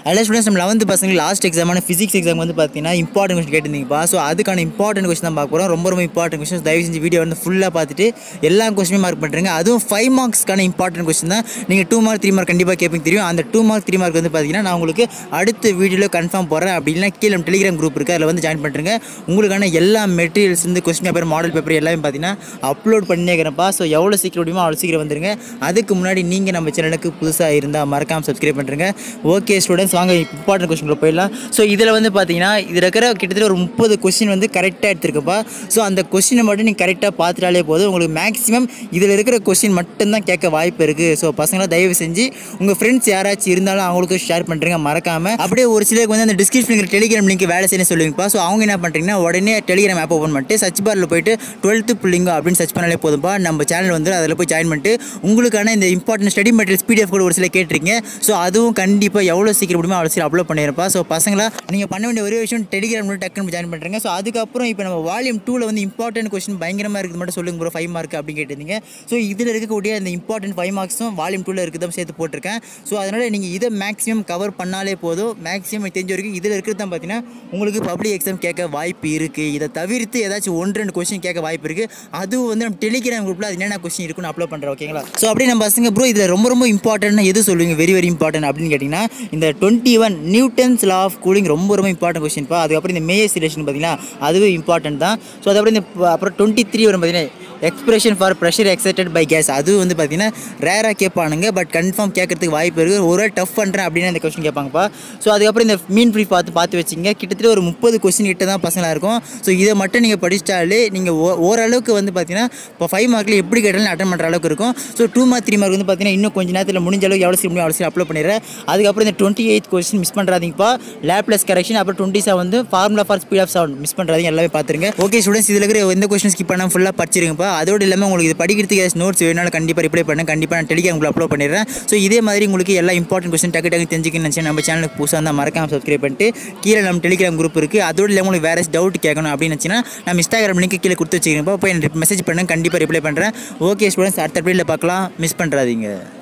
அதில் ஸ்டூடெண்ட்ஸ் நம்ம லெவன்த் பசங்க லாஸ்ட் எக்ஸாமான ஃபிசிக்ஸ் எக்ஸாம் வந்து பார்த்தீங்கன்னா இம்பார்ட்டன்ட் கொஸ்டின் கேட்டிருந்தீங்கப்பா ஸோ அதுக்கான இம்பார்ட்டன்ட் கொஸ்டின் தான் பார்க்க போகிறோம் ரொம்ப ரொம்ப இம்பார்ட்டன்ட் கொஸ்டின் தயவு செஞ்சு வீடியோ வந்து ஃபுல்லாக பார்த்துட்டு எல்லா கொஸ்டினும் மார்க் பண்ணுறீங்க அதுவும் ஃபைவ் மார்க்ஸ்க்கான இம்பார்ட்டன்ட் கொஸ்டின் தான் நீங்கள் டூ மார்க் த்ரீ மார்க் கண்டிப்பாக கேட்பீங்க தெரியும் அந்த டூ மார்க் த்ரீ மார்க் வந்து பார்த்தீங்கன்னா நான் உங்களுக்கு அடுத்த வீடியோவில் கன்ஃபார்ம் போடுறேன் அப்படின்னா கீழே நம்ம டெலிகிராம் குரூப் இருக்குது அதில் வந்து ஜாயின் பண்ணுறேங்க உங்களுக்கான எல்லா மெட்டீரியல்ஸ் வந்து கொஸ்டின் பேப்பர் மாடல் பேப்பர் எல்லாமே பார்த்தீங்கன்னா அப்லோட் பண்ணிக்கிறேன்ப்பா ஸோ எவ்வளோ சீக்கிரம் முடியுமோ அவ்வளோ சீக்கிரம் வந்துருங்க அதுக்கு முன்னாடி நீங்கள் நம்ம சேனலுக்கு புதுசாக இருந்தால் மறக்காமல் சப்ஸ்கிரைப் பண்ணுறேங்க ஓகே ஸ்டூடெண்ட்ஸ் வாங்க இம்பார்ட்டன்ட் கொஸ்டின் போயிடலாம் ஸோ இதில் வந்து பார்த்தீங்கன்னா இதில் இருக்கிற கிட்டத்தட்ட ஒரு முப்பது கொஸ்டின் வந்து கரெக்டாக எடுத்திருக்கப்பா ஸோ அந்த கொஸ்டினை மட்டும் நீங்கள் கரெக்டாக பார்த்துட்டாலே போதும் உங்களுக்கு மேக்ஸிமம் இதில் இருக்கிற கொஸ்டின் மட்டும்தான் கேட்க வாய்ப்பு இருக்குது ஸோ பசங்களாம் தயவு செஞ்சு உங்கள் ஃப்ரெண்ட்ஸ் யாராச்சும் இருந்தாலும் அவங்களுக்கு ஷேர் பண்ணுறீங்க மறக்காமல் அப்படியே ஒரு சிலருக்கு வந்து அந்த டிஸ்கிரிப்ஷன் டெலிகிராம் லிங்க் வேலை செய்ய சொல்லுவீங்கப்பா ஸோ அவங்க என்ன பண்ணுறீங்கன்னா உடனே டெலிகிராம் ஆப் ஓப்பன் பண்ணிட்டு சர்ச் பாரில் போயிட்டு டுவெல்த்து புள்ளிங்க அப்படின்னு சர்ச் பண்ணாலே போதும்ப்பா நம்ம சேனல் வந்து அதில் போய் ஜாயின் பண்ணிட்டு உங்களுக்கான இந்த இம்பார்ட்டன்ட் ஸ்டடி மெட்டீரியல்ஸ் பிடிஎஃப் கூட ஒரு சில கேட்டிருக்கீங்க ஸோ அதுவும் கண்டிப்பாக எவ்வளோ சீக்கிரம் முடியுமோ அவ்வளோ சீக்கிரம் அப்லோட் பண்ணியிருப்பா ஸோ பசங்களா நீங்கள் பண்ண வேண்டிய ஒரே விஷயம் டெலிகிராம் டக்குன்னு ஜாயின் பண்ணுறீங்க ஸோ அதுக்கப்புறம் இப்போ நம்ம வால்யூம் டூவில் வந்து இம்பார்ட்டன்ட் கொஸ்டின் பயங்கரமாக இருக்குது மட்டும் சொல்லுங்க ப்ரோ ஃபைவ் மார்க் அப்படின்னு கேட்டிருந்தீங்க ஸோ இதில் இருக்கக்கூடிய இந்த இம்பார்ட்டன்ட் ஃபைவ் மார்க்ஸும் வால்யூம் டூவில் இருக்குதான் சேர்த்து போட்டிருக்கேன் ஸோ அதனால் நீங்கள் இதை மேக்ஸிமம் கவர் பண்ணாலே போதும் மேக்ஸிமம் தெரிஞ்ச வரைக்கும் இதில் இருக்கிறது தான் பார்த்தீங்கன்னா உங்களுக்கு பப்ளிக் எக்ஸாம் கேட்க வாய்ப்பு இருக்குது இதை தவிர்த்து ஏதாச்சும் ஒன்று ரெண்டு கொஸ்டின் கேட்க வாய்ப்பு இருக்குது அதுவும் வந்து நம்ம டெலிகிராம் குரூப்பில் அது என்னென்ன கொஸ்டின் இருக்குன்னு அப்லோட் பண்ணுறோம் ஓகேங்களா ஸோ அப்படியே நம்ம பசங்க ப்ரோ இதில் ரொம்ப ரொம்ப இம்பார்ட்டன்ட் எது சொல்லுவீங்க வெரி வெரி இம்பார்ட்டன்ட் அப்படின்னு கேட்டிங்கன்னா இந்த twenty one Newton's law of cooling ரொம்ப ரொம்ப இம்பார்ட்டன்ட் கொஸ்டின்ப்பா அதுக்கப்புறம் இந்த மேயஸ் ரிலேஷன் பார்த்தீங்கன்னா அதுவும் இம்பார்ட்டன்ட் தான் ஸோ அதுக்கப்புறம் இந்த ப- அப்புறம் டுவெண்ட்டி த்ரீ வரும் பார்த்தீங்கன்னா expression for pressure excited by gas அது வந்து பார்த்தீங்கன்னா ரேராக கேட்பானுங்க பட் கன்ஃபார்ம் கேட்கறதுக்கு வாய்ப்பு இருக்குது ஒரு டஃப் பண்ணுறேன் அப்படின்னு இந்த கொஸ்டின் கேட்பாங்கப்பா ஸோ அதுக்கப்புறம் இந்த மீன் ஃப்ரீ பார்த்து பார்த்து வச்சிங்க கிட்டத்தட்ட ஒரு முப்பது கொஸ்டின் கிட்ட தான் பசங்களாக இருக்கும் ஸோ இதை மட்டும் நீங்கள் படிச்சிட்டாலே நீங்கள் ஓ- ஓரளவுக்கு வந்து பார்த்தீங்கன்னா இப்போ ஃபைவ் மார்க்கில் எப்படி கேட்டாலும் அட்டன் பண்ணுற அளவுக்கு இருக்கும் so two mark three mark வந்து பார்த்தீங்கன்னா இன்னும் கொஞ்சம் நேரத்தில் முடிஞ்ச அளவுக்கு எவ்வளோ சீக்கிரம் முடியும் அவ்வளோ சீக்கிரம் அப்லோட் பண்ணிடுறேன் அதுக்கப்புறம் இந்த டுவெண்ட்டி எயிட் கொஸ்டின் மிஸ் பண்ணுறாதீங்கப்பா லேப்லெஸ் கரெக்ஷன் அப்புறம் டுவெண்ட்டி செவன் வந்து formula for speed of sound miss பண்ணுறாதீங்க எல்லாமே பார்த்துருங்க ஓகே ஸ்டூடெண்ட்ஸ் இதில் இருக்கிற எந்த கொஸ்டின் ஸ்கிப் பண்ணாமல் ஃபுல்லாக படிச்சிருங்கப்பா அதோடு இல்லாமல் உங்களுக்கு இது படிக்கிறதுக்கு நோட்ஸ் வேணாலும் கண்டிப்பாக ரிப்ளை பண்ணேன் கண்டிப்பாக நான் டெலிகிராம் உங்களுக்கு அப்லோட் பண்ணிடுறேன் ஸோ இதே மாதிரி உங்களுக்கு எல்லா இம்பார்ட்டன்ட் கொஸ்டின் டக்கு டக்கு தெரிஞ்சுக்கணும்னு நினச்சேன் நம்ம சேனலுக்கு புதுசாக இருந்தால் மறக்காம சப்ஸ்கிரைப் பண்ணிட்டு கீழே நம்ம டெலிகிராம் குரூப் இருக்குது அதோடு இல்லாமல் உங்களுக்கு வேறு டவுட் கேட்கணும் அப்படின்னு நினச்சின்னா நம்ம இன்ஸ்டாகிராம் லிங்க் கீழே கொடுத்து வச்சுக்கிறேன் போய் எனக்கு மெசேஜ் பண்ணுங்க கண்டிப்பாக ரிப்ளை பண்ணுறேன் ஓகே ஸ்டூடெண்ட்ஸ் அடுத்த வீடியோவில் பார்க்கலாம் மிஸ் பண்ணுறாதீங்க